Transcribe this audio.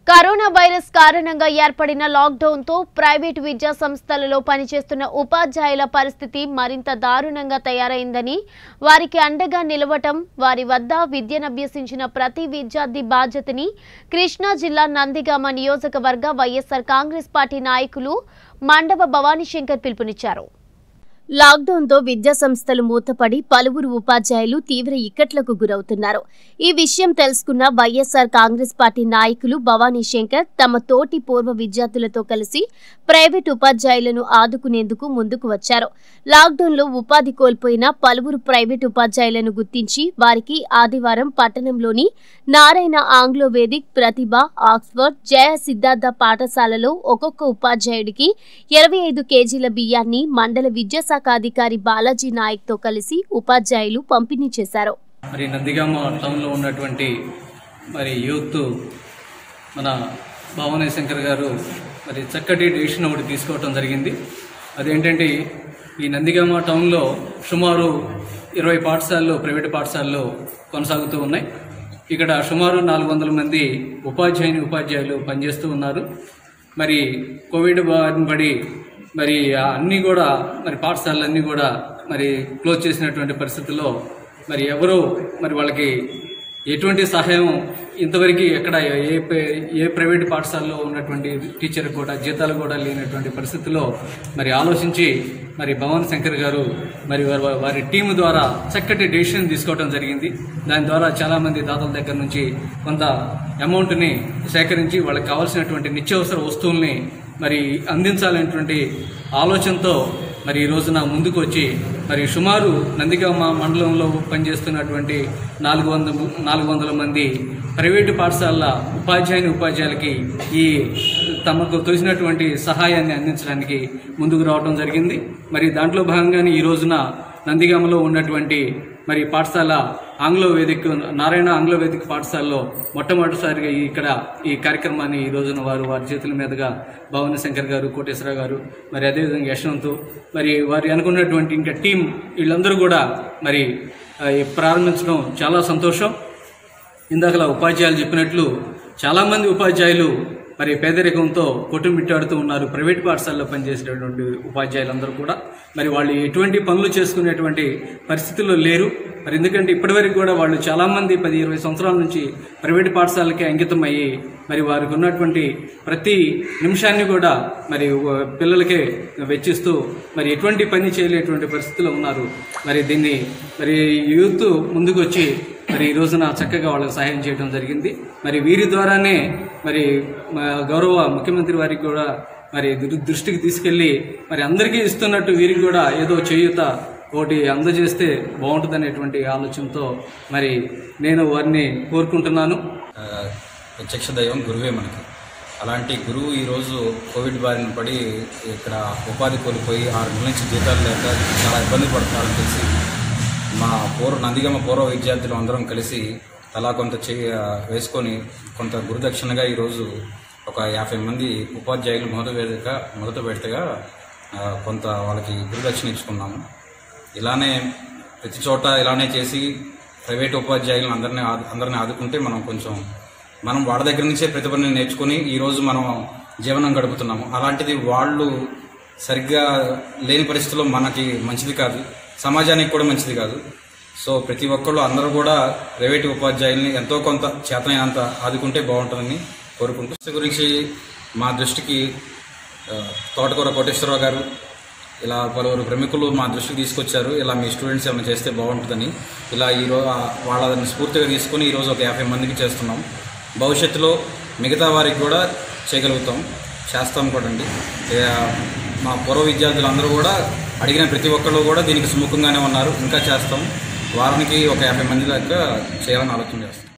corona virus కారణంగా ఏర్పడిన lockdown తో ప్రైవేటు విద్యా సంస్థలలో పనిచేస్తున్న ఉపాధ్యాయుల పరిస్థితి మరింత దారుణంగా తయారైందని వారికి అండగా నిలవటం వారి వద్ద విద్యనభ్యసించిన ప్రతి విద్యార్థి బాధ్యతని కృష్ణా జిల్లా నందిగామ నియోజకవర్గ వైఎస్ఆర్ కాంగ్రెస్ పార్టీ నాయకులు మండవ భవానీశంకర్ పిలుపునిచ్చారు లాక్డౌన్తో విద్యా సంస్థలు మూతపడి పలువురు ఉపాధ్యాయులు తీవ్ర ఇక్కట్లకు గురవుతున్నారు ఈ విషయం తెలుసుకున్న వైఎస్ఆర్ కాంగ్రెస్ పార్టీ నాయకులు భవానీ శంకర్ తమ తోటి పూర్వ విద్యార్థులతో కలిసి ప్రైవేట్ ఉపాధ్యాయులను ఆదుకునేందుకు ముందుకు వచ్చారు లాక్డౌన్లో ఉపాధి కోల్పోయిన పలువురు ప్రైవేట్ ఉపాధ్యాయులను గుర్తించి వారికి ఆదివారం పట్టణంలోని Narayana Anglo Vedic Pratibha Oxford Jaya Siddhartha పాఠశాలలో ఒక్కొక్క ఉపాధ్యాయుడికి ఇరవై ఐదు కేజీల బియ్యాన్ని మండల విద్యాశాఖ అధికారి బాలాజీ నాయక్ తో కలిసి ఉపాధ్యాయులు పంపిణీ చేశారు మరి నందిగామ టౌన్లో ఉన్నటువంటి మరి యూత్ మన భావన శంకర్ గారు మరి చక్కటి డెసిషన్ ఒకటి తీసుకోవటం జరిగింది అదేంటంటే ఈ నందిగామ టౌన్లో సుమారు ఇరవై పాఠశాలలు ప్రైవేట్ పాఠశాలలు కొనసాగుతూ ఉన్నాయి ఇక్కడ సుమారు నాలుగు వందల మంది ఉపాధ్యాయుని ఉపాధ్యాయులు పనిచేస్తూ ఉన్నారు మరి కోవిడ్ బారిన పడి మరి ఆ అన్నీ కూడా మరి పాఠశాలలన్నీ కూడా మరి క్లోజ్ చేసినటువంటి పరిస్థితుల్లో మరి ఎవరు మరి వాళ్ళకి ఎటువంటి సహాయం ఇంతవరకు ఎక్కడ ఏ ప్ర- ఏ ప్రైవేట్ పాఠశాలలో ఉన్నటువంటి టీచర్ కూడా జీతాలు కూడా లేనటువంటి పరిస్థితుల్లో మరి ఆలోచించి మరి భవన్ శంకర్ గారు మరి వారి వారి టీము ద్వారా చక్కటి డెసిషన్ తీసుకోవడం జరిగింది దాని ద్వారా చాలామంది దాతల దగ్గర నుంచి కొంత అమౌంట్ని సేకరించి వాళ్ళకి కావాల్సినటువంటి నిత్యావసర వస్తువుల్ని మరి అందించాలనేటువంటి ఆలోచనతో మరి ఈ రోజున ముందుకు వచ్చి మరి సుమారు నందిగామ మండలంలో పనిచేస్తున్నటువంటి నాలుగు వందల నాలుగు వందల మంది ప్రైవేటు పాఠశాలల ఉపాధ్యాయుని ఉపాధ్యాయులకి ఈ తమకు తోచినటువంటి సహాయాన్ని అందించడానికి ముందుకు రావడం జరిగింది మరి దాంట్లో భాగంగానే ఈ రోజున నందిగామలో ఉన్నటువంటి మరి పాఠశాల ఆంగ్లో వేదిక నారాయణ ఆంగ్లో వేదిక పాఠశాలలో మొట్టమొదటిసారిగా ఈ- ఇక్కడ ఈ కార్యక్రమాన్ని ఈ రోజున వారు వారి చేతుల మీదుగా భవన శంకర్ గారు కోటేశ్వర గారు మరి అదేవిధంగా యశ్వంత్ మరి వారి అనుకున్నటువంటి ఇంకా టీం వీళ్ళందరూ కూడా మరి ఆ, ఈ ప్రారంభించడం చాలా సంతోషం ఇందాకలా ఉపాధ్యాయులు చెప్పినట్లు చాలామంది ఉపాధ్యాయులు మరి పేదరికంతో కొట్టుమిట్టాడుతూ ఉన్నారు ప్రైవేట్ పాఠశాలలో పనిచేసేటటువంటి ఉపాధ్యాయులందరూ కూడా మరి వాళ్ళు ఎటువంటి పనులు చేసుకునేటువంటి పరిస్థితుల్లో లేరు మరి ఎందుకంటే ఇప్పటివరకు కూడా వాళ్ళు చాలామంది పది ఇరవై సంవత్సరాల నుంచి ప్రైవేట్ పాఠశాలకే అంకితం అయ్యి మరి వారికి ఉన్నటువంటి ప్రతి నిమిషాన్ని కూడా మరి వ- పిల్లలకే వెచ్చిస్తూ మరి ఎటువంటి పని చేయలేటువంటి పరిస్థితిలో ఉన్నారు మరి దీన్ని మరి యూత్ ముందుకు వచ్చి మరి ఈ రోజున చక్కగా వాళ్ళకి సహాయం చేయడం జరిగింది మరి వీరి ద్వారానే మరి మా గౌరవ ముఖ్యమంత్రి వారికి కూడా మరి దృ- దృష్టికి తీసుకెళ్లి మరి అందరికీ ఇస్తున్నట్టు వీరికి కూడా ఏదో చేయూత ఒకటి అందజేస్తే బాగుంటుందనేటువంటి ఆలోచనతో మరి నేను వారిని కోరుకుంటున్నాను ఆ, ప్రత్యక్ష దైవం గురువే మనకి అలాంటి గురువు ఈరోజు కోవిడ్ బారిన పడి ఇక్కడ ఉపాధి కోల్పోయి ఆరు నెలల నుంచి జీతాలు లేక చాలా ఇబ్బంది పడుతున్నారని తెలిసి మా పూర్వ నందిగమ పూర్వ విద్యార్థులు అందరం కలిసి తలా కొంత చే వేసుకొని కొంత గురుదక్షిణగా ఈరోజు ఒక యాభై మంది ఉపాధ్యాయులు మొదట వేదిక మొదట పెడతగా ఆ, కొంత వాళ్ళకి గురుదక్షిణ ఇచ్చుకున్నాము ఇలానే ప్రతి చోట ఇలానే చేసి ప్రైవేట్ ఉపాధ్యాయులను అందరినీ ఆదు- అందరినీ ఆదుకుంటే మనం కొంచెం మనం వాళ్ళ దగ్గర నుంచే ప్రతిభని నేర్చుకుని ఈరోజు మనం జీవనం గడుపుతున్నాము అలాంటిది వాళ్ళు సరిగ్గా లేని పరిస్థితుల్లో మనకి మంచిది కాదు సమాజానికి కూడా మంచిది కాదు సో ప్రతి ఒక్కళ్ళు అందరూ కూడా ప్రైవేట్ ఉపాధ్యాయుల్ని ఎంతో కొంత చేతనైనంత ఆదుకుంటే బాగుంటుందని కోరుకుంటూ దీని గురించి మా దృష్టికి ఆ, తోటకూర కోటేశ్వరరావు గారు ఇలా పలువురు ప్రముఖులు మా దృష్టికి తీసుకొచ్చారు ఇలా మీ స్టూడెంట్స్ ఏమైనా చేస్తే బాగుంటుందని ఇలా ఈరోజు వాళ్ళని స్ఫూర్తిగా తీసుకుని ఈరోజు ఒక యాభై మందికి చేస్తున్నాం భవిష్యత్తులో మిగతా వారికి కూడా చేయగలుగుతాం చేస్తాం కూడా అండి ఏ, మా పూర్వ విద్యార్థులు అందరూ కూడా అడిగిన ప్రతి ఒక్కళ్ళు కూడా దీనికి సుముఖంగానే ఉన్నారు ఇంకా చేస్తాం వారానికి ఒక యాభై మంది దాకా చేయాలని ఆలోచన చేస్తాం